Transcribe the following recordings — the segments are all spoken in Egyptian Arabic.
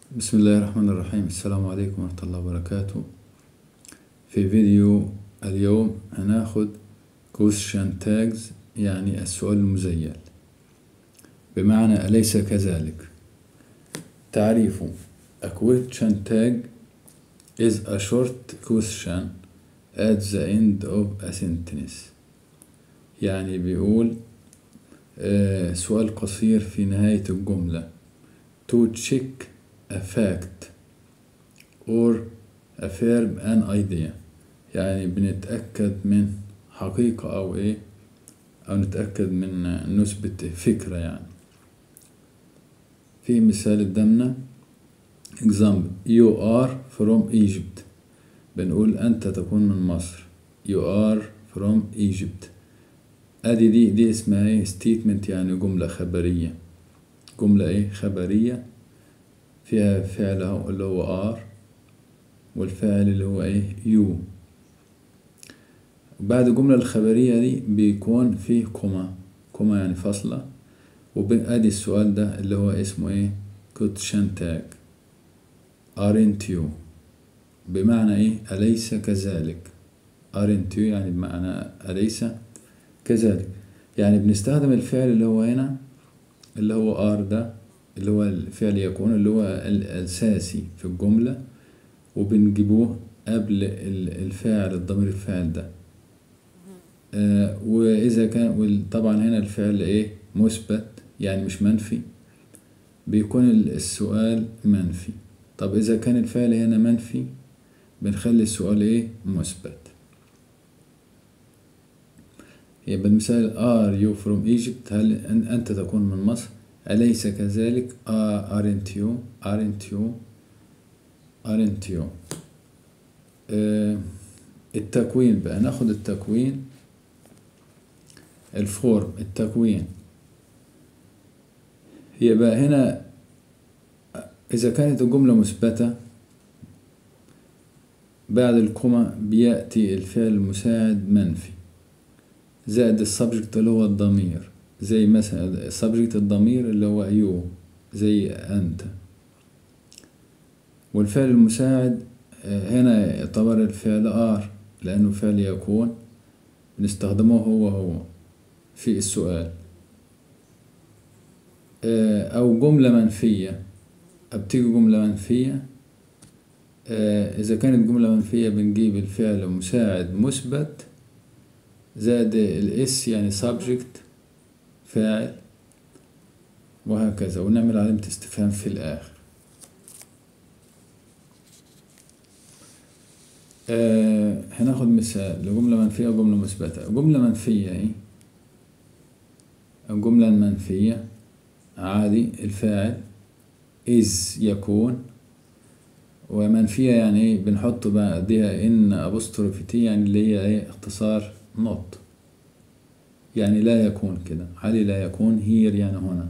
بسم الله الرحمن الرحيم السلام عليكم ورحمة الله وبركاته في فيديو اليوم هناخد question tags يعني السؤال المزيل بمعنى أليس كذلك تعريفه A question tag is a short question at the end of a sentence يعني بيقول آه سؤال قصير في نهاية الجملة to check a fact or affirm an idea يعني بنتأكد من حقيقة أو إيه أو نتأكد من نثبت فكرة يعني في مثال قدامنا example you are from Egypt بنقول أنت تكون من مصر you are from Egypt ادي دي دي اسمها ايه statement يعني جملة خبرية جملة ايه خبرية فيها فعل اهو اللي هو are والفاعل اللي هو ايه you بعد الجملة الخبرية دي بيكون فيه كوما كوما يعني فاصلة وادي السؤال ده اللي هو اسمه ايه question tag aren't you بمعنى ايه أليس كذلك aren't you يعني بمعنى أليس كذلك يعني بنستخدم الفعل اللي هو هنا اللي هو are ده اللي هو الفعل يكون اللي هو الأساسي في الجملة وبنجيبوه قبل الفاعل الضمير الفاعل ده آه وإذا كان طبعا هنا الفعل إيه مثبت يعني مش منفي بيكون السؤال منفي طب إذا كان الفعل هنا منفي بنخلي السؤال إيه مثبت يبقى المثال are you from Egypt هل أنت تكون من مصر أليس كذلك uh, aren't you aren't you aren't you uh, التكوين بقى ناخد التكوين الفورم التكوين يبقى هنا إذا كانت الجملة مثبتة بعد الكوما بيأتي الفعل المساعد منفي زائد السبجكت اللي هو الضمير زي مثلا سبجكت الضمير اللي هو يو زي أنت والفعل المساعد هنا يعتبر الفعل آر لأنه فعل يكون بنستخدمه هو هو في السؤال أو جملة منفية بتيجي جملة منفية إذا كانت جملة منفية بنجيب الفعل مساعد مثبت زائد الاس يعني subject فاعل وهكذا ونعمل علامة استفهام في الآخر آه هناخد مثال لجملة منفية وجملة مثبتة جملة منفية ايه الجملة المنفية عادي الفاعل is يكون ومنفية يعني ايه بنحط بعدها ان apostrophe t يعني اللي هي ايه اختصار not يعني لا يكون كده علي لا يكون هير يعني هنا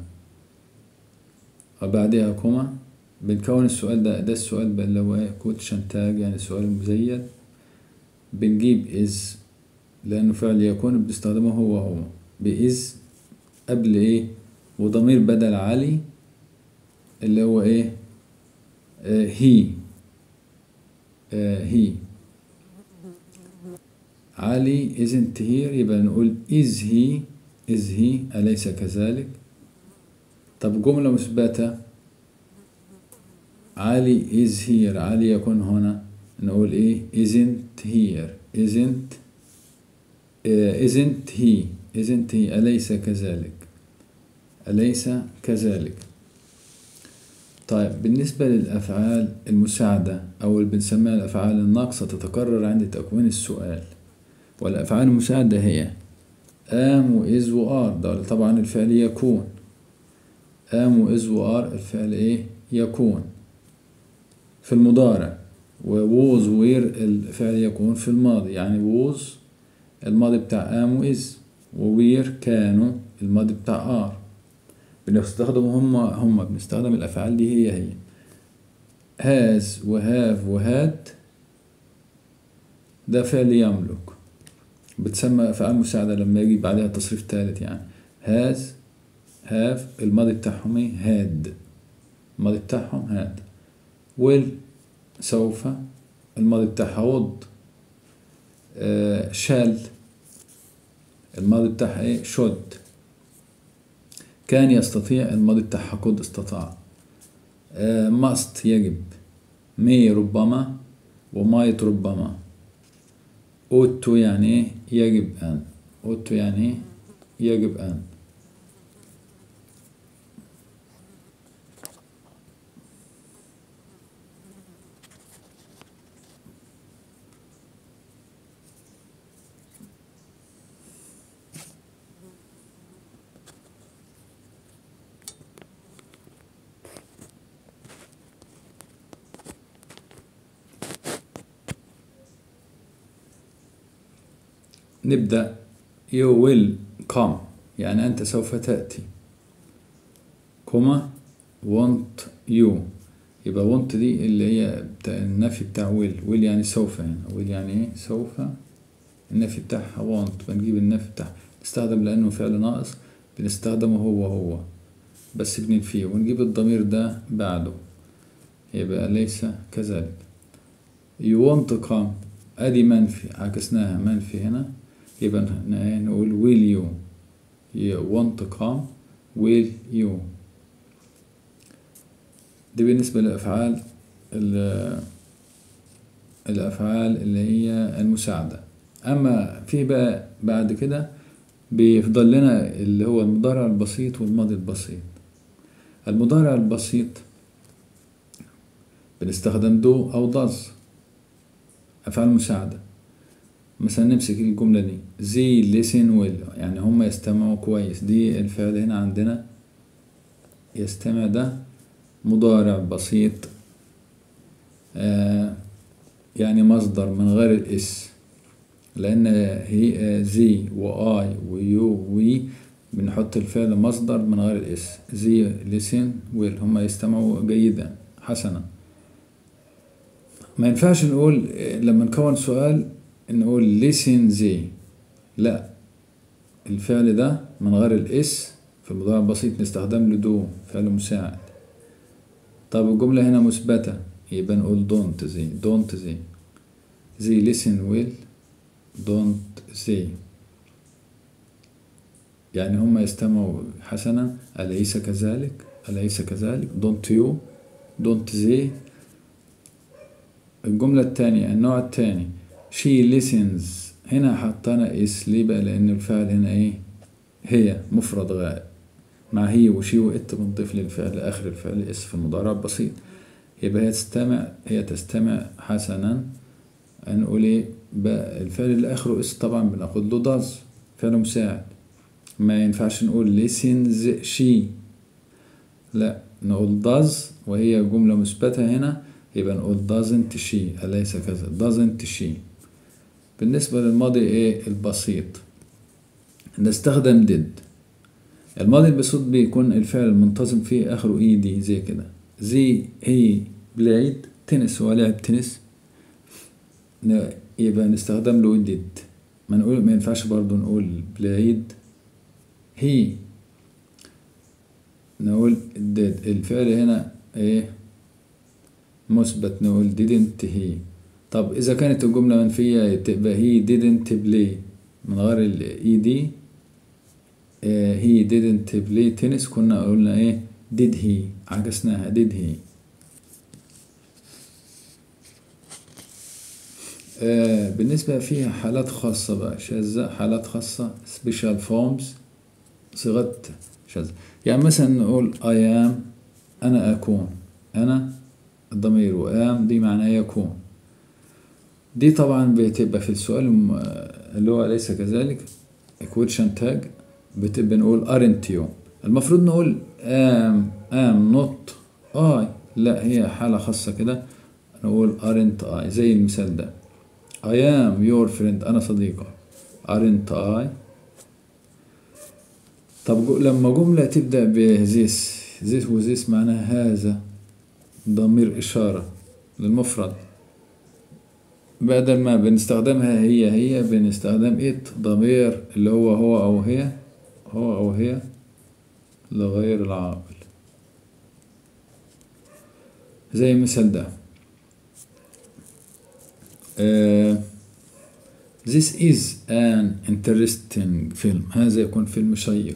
وبعدها كوما بنكون السؤال ده ده السؤال اللي هو كوتشن تاج يعني السؤال المزيد بنجيب is لأنه فعل يكون بنستخدمه هو هو بإز قبل إيه وضمير بدل علي اللي هو إيه آه هي آه هي علي isn't here يبقى نقول is he is he أليس كذلك طب جملة مثبتة علي is here علي يكون هنا نقول ايه isn't here isn't uh, isn't he isn't he أليس كذلك أليس كذلك طيب بالنسبة للأفعال المساعدة أو اللي بنسميها الأفعال الناقصة تتكرر عند تكوين السؤال والأفعال المساعدة هي am و is و are ده طبعا الفعل يكون am و is و are الفعل ايه يكون في المضارع و was و were الفعل يكون في الماضي يعني was الماضي بتاع am و is و were كانوا الماضي بتاع are بنستخدم هم هم بنستخدم الأفعال دي هي هي has و have و had ده فعل يملك بتسمى أفعال مساعدة لما يجي بعدها تصريف ثالث يعني has have الماضي بتاعهم ايه had الماضي بتاعهم had will سوف الماضي بتاعها would آه shall الماضي بتاعها ايه should كان يستطيع الماضي بتاعها could استطاع آه must يجب may ربما وmight ربما ought to يعني ايه يجب أن ought to يعني ايه يجب أن نبدأ you will come يعني أنت سوف تأتي كوما want you يبقى want دي اللي هي بتاع النفي بتاع will will يعني سوف هنا will يعني ايه سوف النفي بتاعها want بنجيب النفي بتاعها نستخدم لأنه فعل ناقص بنستخدمه هو هو بس بننفيه ونجيب الضمير ده بعده يبقى ليس كذلك you want to come ادي منفي عكسناها منفي هنا يبقى نقول will you you want to come will you دي بالنسبة للأفعال الأفعال اللي هي المساعدة أما في بقى بعد كده بيفضل لنا اللي هو المضارع البسيط والماضي البسيط المضارع البسيط بنستخدم دو أو does أفعال مساعدة مثلا نمسك الجملة دي زي listen well يعني هم يستمعوا كويس دي الفعل هنا عندنا يستمع ده مضارع بسيط آه يعني مصدر من غير الاس لأن هي زي وآي ويو وي بنحط الفعل مصدر من غير الاس زي listen well هم يستمعوا جيدا حسنا ما ينفعش نقول لما نكون سؤال نقول listen زي لا الفعل ده من غير الاس في المضارع البسيط نستخدم له دو فعل مساعد طب الجملة هنا مثبتة يبقى نقول don't زي don't زي زي listen well don't زي يعني هم يستمعوا حسنا أليس كذلك أليس كذلك don't you don't زي الجملة الثانية النوع الثاني she listens هنا حطينا اس ليه بقى لأن الفعل هنا ايه هي مفرد غائب مع هي وشي وإت بنضيف للفعل آخر الفعل اس في المضارع البسيط يبقى هي تستمع هي تستمع حسنا نقول ايه بقى الفعل اللي آخره اس طبعا بناخد له does فعل مساعد ما ينفعش نقول listens she لا نقول does وهي جملة مثبتة هنا يبقى نقول doesn't she أليس كذا doesn't she بالنسبة للماضي ايه البسيط نستخدم did الماضي البسيط بيكون الفعل المنتظم فيه آخره اي دي زي كده زي هي بلايد تنس هو لعب تنس يبقى نستخدم له did ما نقول ما ينفعش برضو نقول بلايد هي نقول did الفعل هنا ايه مثبت نقول didn't he طب إذا كانت الجملة منفية تبقى he didn't play من غير ال ed آه he didn't play tennis كنا قلنا ايه did he عكسناها did he آه بالنسبة فيها حالات خاصة بقى شاذة حالات خاصة special forms صيغة شاذة يعني مثلا نقول I am أنا أكون أنا الضمير وام دي معناه يكون دي طبعا بتبقى في السؤال اللي هو أليس كذلك question tag بتبقى نقول aren't you المفروض نقول am am not I لا هي حالة خاصة كده نقول aren't I زي المثال ده I am your friend أنا صديقك aren't I طب لما جملة تبدأ ب this this و this معناها هذا ضمير إشارة للمفرد بدل ما بنستخدمها هي هي بنستخدم إت ضمير اللي هو هو أو هي هو أو هي لغير العاقل زي المثال ده آه This is an interesting film هذا يكون فيلم شيق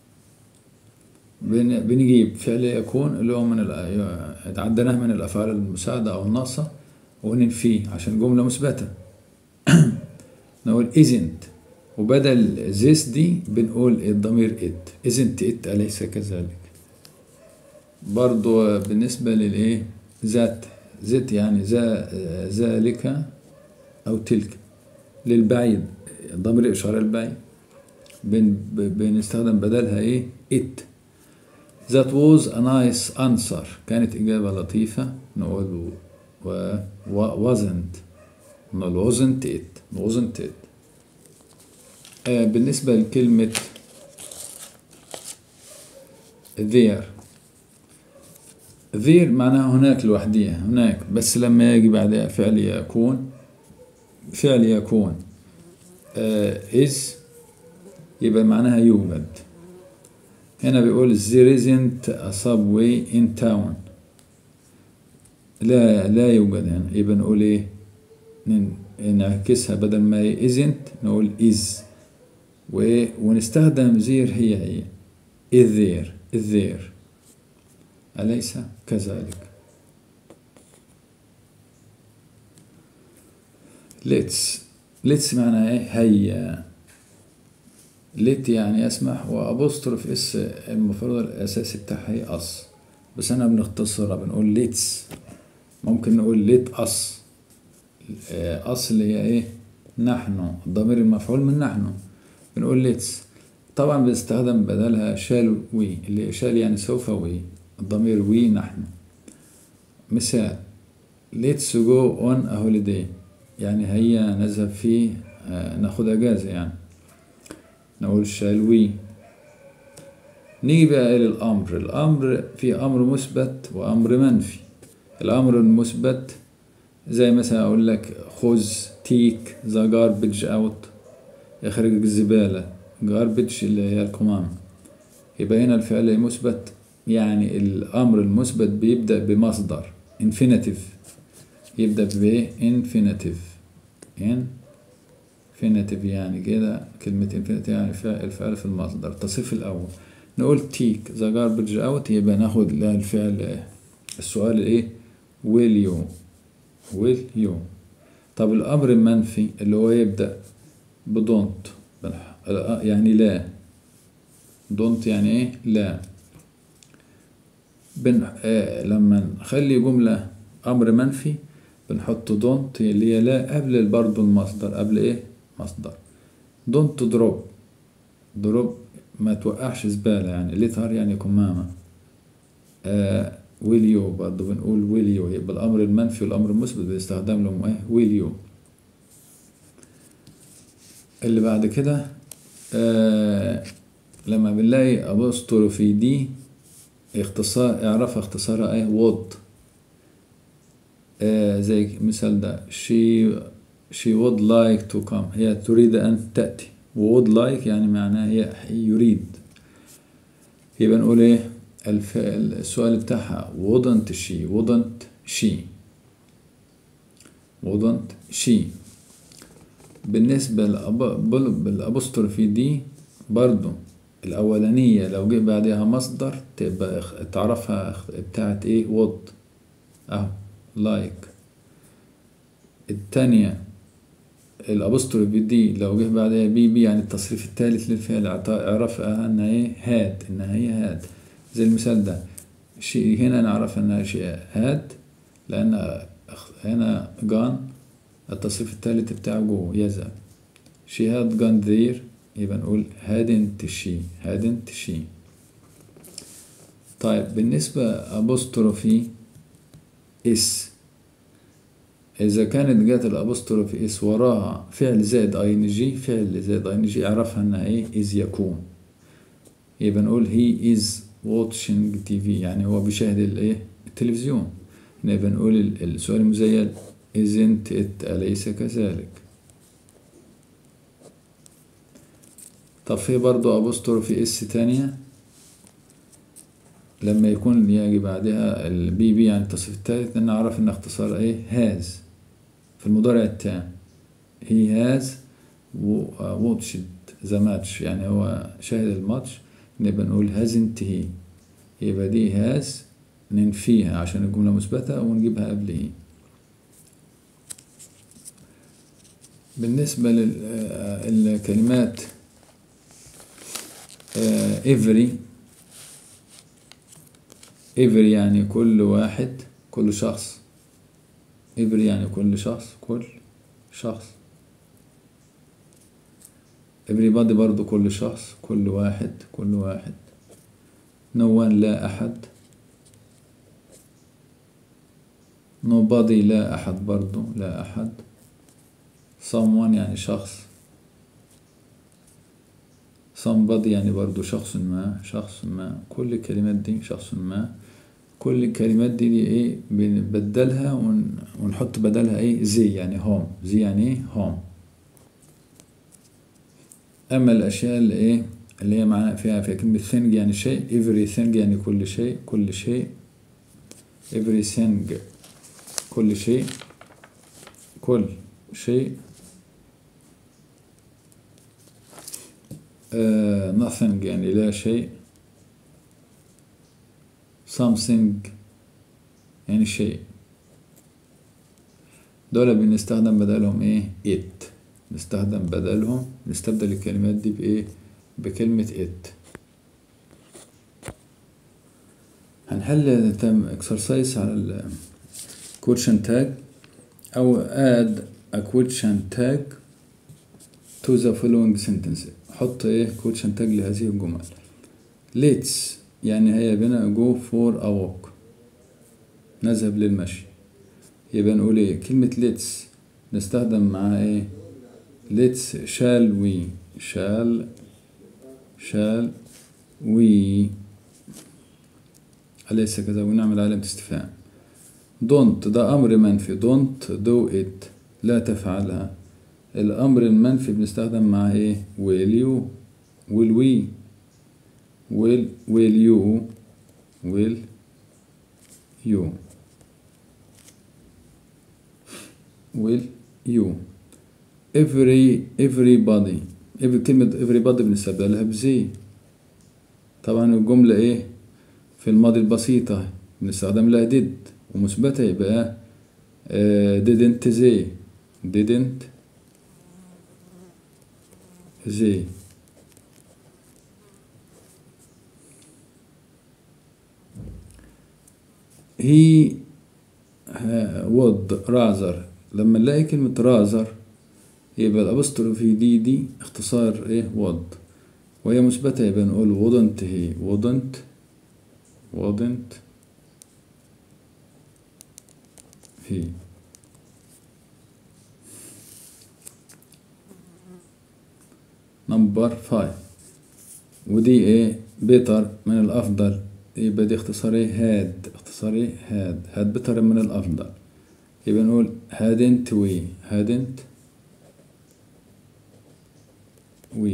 بن- بنجيب فعل يكون اللي هو من الأ- عدناه من الأفعال المساعدة أو الناقصة وننفيه عشان جملة مثبتة نقول isn't وبدل this دي بنقول الضمير it isn't it أليس كذلك برضو بالنسبة للإيه ذات ذات يعني ذا ذلك أو تلك للبعيد ضمير إشارة البعيد بن بنستخدم بدلها إيه it that was a nice answer كانت إجابة لطيفة نقول و و- wasn't نقول wasn't it wasn't it آه بالنسبة لكلمة there there معناها هناك لوحديها هناك بس لما يجي بعدها فعل يكون فعل يكون آه is يبقى معناها يوجد هنا بيقول there isn't a subway in town لا لا يوجد هنا يبقى نقول ايه نن- نعكسها بدل ما هي isn't نقول is و- ونستخدم زير هي هي is there is there أليس كذلك let's let's معناها ايه هيا let يعني اسمح وابوستروف اس المفروض الاساسي بتاعها هي اس بس انا بنختصرها بنقول let's ممكن نقول let us آه، us اللي هي ايه نحن الضمير المفعول من نحن بنقول let's طبعا بنستخدم بدلها شال وي اللي شال يعني سوف وي الضمير وي نحن مثال let's go on a holiday يعني هيا نذهب في آه، ناخد اجازة يعني نقول shall we نيجي بقى إلى الأمر الأمر في أمر مثبت وأمر منفي الأمر المثبت زي مثلا أقول لك خذ تيك ذا garbage out اخرج الزبالة garbage اللي هي القمامة يبقى هنا الفعل مثبت يعني الأمر المثبت بيبدأ بمصدر infinitive يبدأ ب infinitive infinitive يعني كده كلمة infinitive يعني فعل الفعل في المصدر التصريف الأول نقول تيك ذا garbage out يبقى ناخد لها الفعل السؤال ايه will you will you طب الأمر المنفي اللي هو يبدأ بدونت يعني لا دونت يعني ايه لا بن آه لما نخلي جملة أمر منفي بنحط دونت اللي هي لا قبل برضه المصدر قبل ايه مصدر دونت دروب دروب ما توقعش زبالة يعني ليتر يعني كمامة آه ويل يو برضه بنقول ويل يو يبقى الأمر المنفي والأمر المثبت بنستخدم لهم ايه ويل يو اللي بعد كده آه لما بنلاقي أبوستروفي دي اختصار اعرفها اختصارها ايه وود آه زي مثال ده she she would like to come هي تريد أن تأتي would like يعني معناها هي يريد يبقى نقول ايه الف... السؤال بتاعها wouldn't she wouldn't she wouldn't she بالنسبة للأبوستروفي دي برضو الأولانية لو جه بعدها مصدر تبقى تعرفها بتاعت ايه would اهو like التانية الأبوستروفي دي لو جه بعدها بي بي يعني التصريف الثالث للفعل اعرفها انها ايه هاد انها هي هاد زي المثال ده شيء هنا نعرف انها شيء هاد لان هنا جان التصريف الثالث بتاعه جوه يذهب she had gone there يبقى نقول hadn't she hadn't she طيب بالنسبة أبوستروفي اس إذا كانت جات الأبوستروفي اس وراها فعل زائد اي ان جي فعل زائد اي ان جي اعرفها انها ايه is يكون يبقى نقول he is watching TV يعني هو بيشاهد الايه التلفزيون يبقى نقول السؤال المزيل isn't it أليس كذلك طب في برضو أبوستروفي اس تانية لما يكون يجي بعدها البي بي يعني التصريف الثالث نعرف ان اختصار ايه هاز في المضارع التام he has watched the match يعني هو شاهد الماتش نبقى نقول hasn't he يبقى دي has ننفيها عشان الجملة مثبتة ونجيبها قبل ايه بالنسبة للكلمات every every يعني كل واحد كل شخص every يعني كل شخص كل شخص everybody برضو كل شخص كل واحد كل واحد no one لا أحد nobody لا أحد برضو لا أحد someone يعني شخص somebody يعني برضو شخص ما شخص ما كل الكلمات دي شخص ما كل الكلمات دي, دي ايه بنبدلها ون... ونحط بدلها ايه زي يعني هوم زي يعني ايه هوم اما الاشياء اللي ايه اللي هي معانا فيها في كلمة thing يعني شيء everything يعني كل شيء كل شيء everything كل شيء كل شيء uh, nothing يعني لا شيء something يعني شيء دول بنستخدم بدلهم ايه it نستخدم بدلهم نستبدل الكلمات دي بايه بكلمة it هنحل تم exercise على ال question tag أو add a question tag to the following sentence حط ايه question tag لهذه الجمل let's يعني هيا بنا go for a walk نذهب للمشي يبقى نقول ايه كلمة let's نستخدم معاها ايه let's shall we shall shall we أليس كذا ونعمل علامة استفهام don't ده أمر منفي don't do it لا تفعلها الأمر المنفي بنستخدم مع إيه will you will we will will you will you will you every everybody every كلمة everybody بنستبدلها بزي طبعا الجملة ايه في الماضي البسيطة بنستخدم لها did ومثبتة يبقى uh, didn't they didn't they he would rather لما نلاقي كلمة rather يبقى الأبستروفي دي دي اختصار ايه would وهي مثبتة يبقى نقول wouldn't he wouldn't wouldn't he نمبر فايف ودي ايه better من الأفضل يبقى دي اختصار ايه هاد اختصار ايه هاد هاد better من الأفضل يبقى نقول hadn't we hadn't we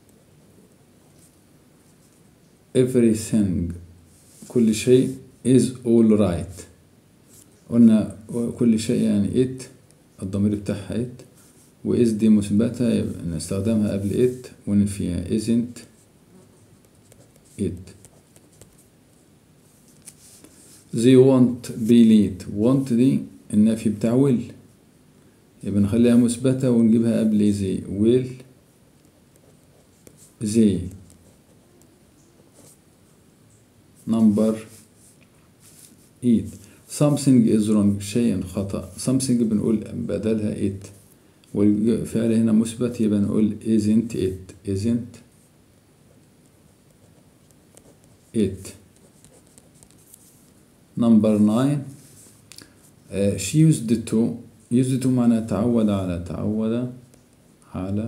everything كل شيء is all right قلنا كل شيء يعني it الضمير بتاعها it و is دي مثبتة يبقى نستخدمها قبل it ونفيها isn't it they won't be late won't دي النفي بتاع will يبقى نخليها مثبتة ونجيبها قبل زي will زي number eight something is wrong شيء خطأ something بنقول بدلها it والفعل هنا مثبت يبقى نقول isn't it isn't it number nine uh, she used to used to معناها تعود على تعود على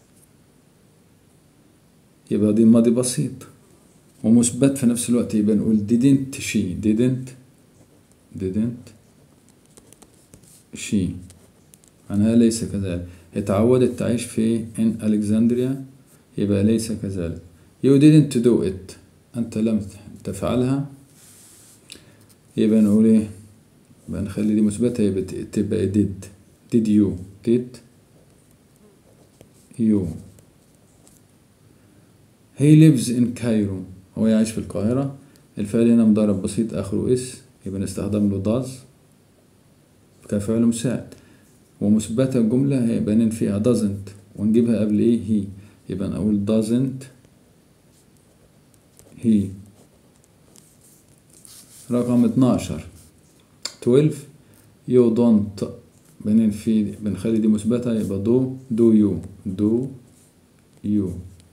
يبقى دي ماضي بسيط ومثبت في نفس الوقت يبقى نقول didn't she didn't didn't she معناها ليس كذلك هي تعودت تعيش في in Alexandria يبقى ليس كذلك you didn't do it أنت لم تفعلها يبقى نقول ايه يبقى نخلي دي مثبتة يبقى ت- تبقى did did you did you he lives in Cairo هو يعيش في القاهرة الفعل هنا مضارع بسيط آخره اس يبقى نستخدم له does كفعل مساعد ومثبتة الجملة هيبقى ننفيها doesn't ونجيبها قبل ايه he يبقى نقول doesn't he رقم 12 12 you don't بننفي بنخلي دي مثبتة يبقى do do you do you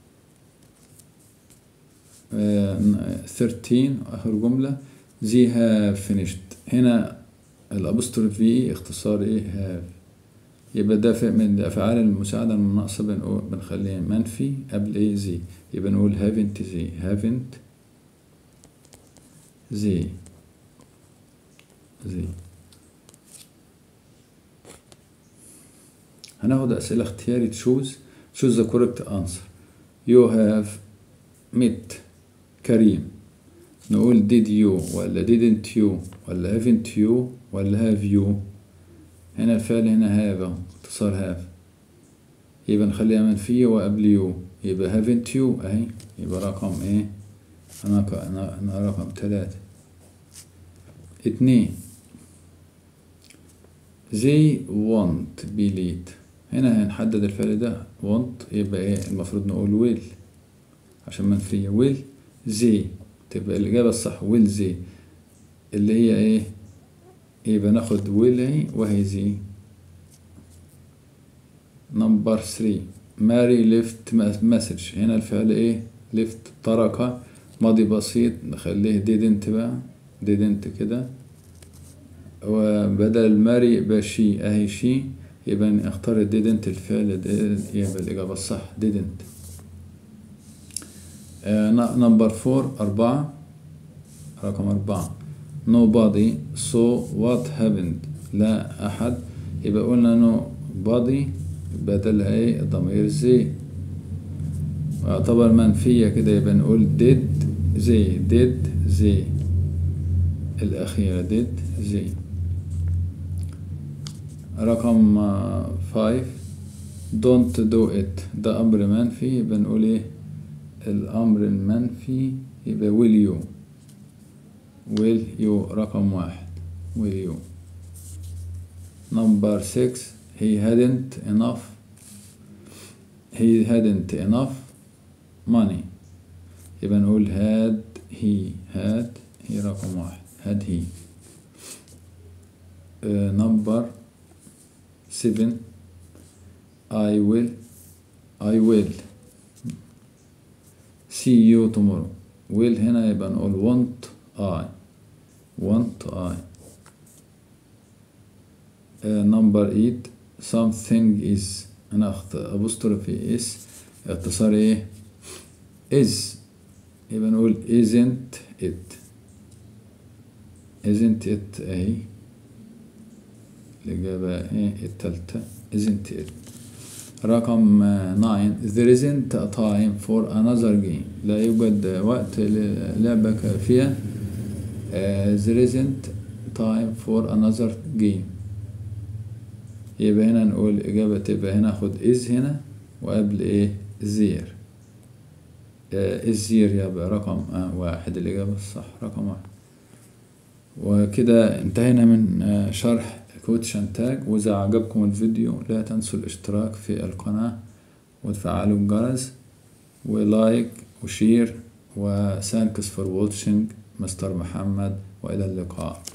آه، 13 آخر جملة they have finished هنا الأبوستروف في اختصار ايه have يبقى ده فعل من الأفعال المساعدة الناقصة بنقول بنخليه منفي قبل ايه زي يبقى نقول haven't they haven't they they هناخد أسئلة اختياري تشوز choose the correct answer you have met كريم نقول did you ولا didn't you ولا haven't you ولا have you هنا الفعل هنا have أهو، اختصار have يبقى نخليها منفية وقبل you يبقى haven't you اهي يبقى رقم ايه انا ك- انا انا رقم تلاتة اتنين they want be late هنا هنحدد الفعل ده want يبقى ايه المفروض نقول will عشان منفية will they تبقى الإجابة الصح will they اللي هي ايه يبقى ناخد will اهي وهي زي نمبر 3 ماري ليفت مسج هنا الفعل ايه ليفت ترك ماضي بسيط نخليه didn't بقى didn't كده وبدل ماري يبقى شي اهي شي يبقى نختار didn't الفعل didn't يبقى الإجابة الصح didn't نمبر فور أربعة رقم أربعة nobody so what happened لا أحد يبقى قلنا nobody بدلها ايه ضمير زي ويعتبر منفية كده يبقى نقول did زي did زي الأخيرة did زي رقم فايف don't do it ده أمر منفي يبقى نقول ايه الأمر المنفي يبقى will you will you رقم واحد will you number six he hadn't enough he hadn't enough money يبقى نقول had he had هي رقم واحد had he uh, number seven I will I will see you tomorrow will هنا يبقى نقول want I want I uh, number eight something is أنا أخت apostrophe is اختصار إيه is يبقى نقول isn't it isn't it أهي الإجابة إيه التالتة isn't it رقم 9 there isn't a time for another game لا يوجد وقت للعبة كافية uh, there isn't time for another game يبقى هنا نقول إجابة تبقى هنا خد is هنا وقبل إيه زير uh, الزير يبقى رقم uh, واحد الإجابة الصح رقم واحد وكده انتهينا من uh, شرح كوتشن تاج وإذا عجبكم الفيديو لا تنسوا الاشتراك في القناة وتفعلوا الجرس ولايك وشير وثانكس فور واتشنج مستر محمد وإلى اللقاء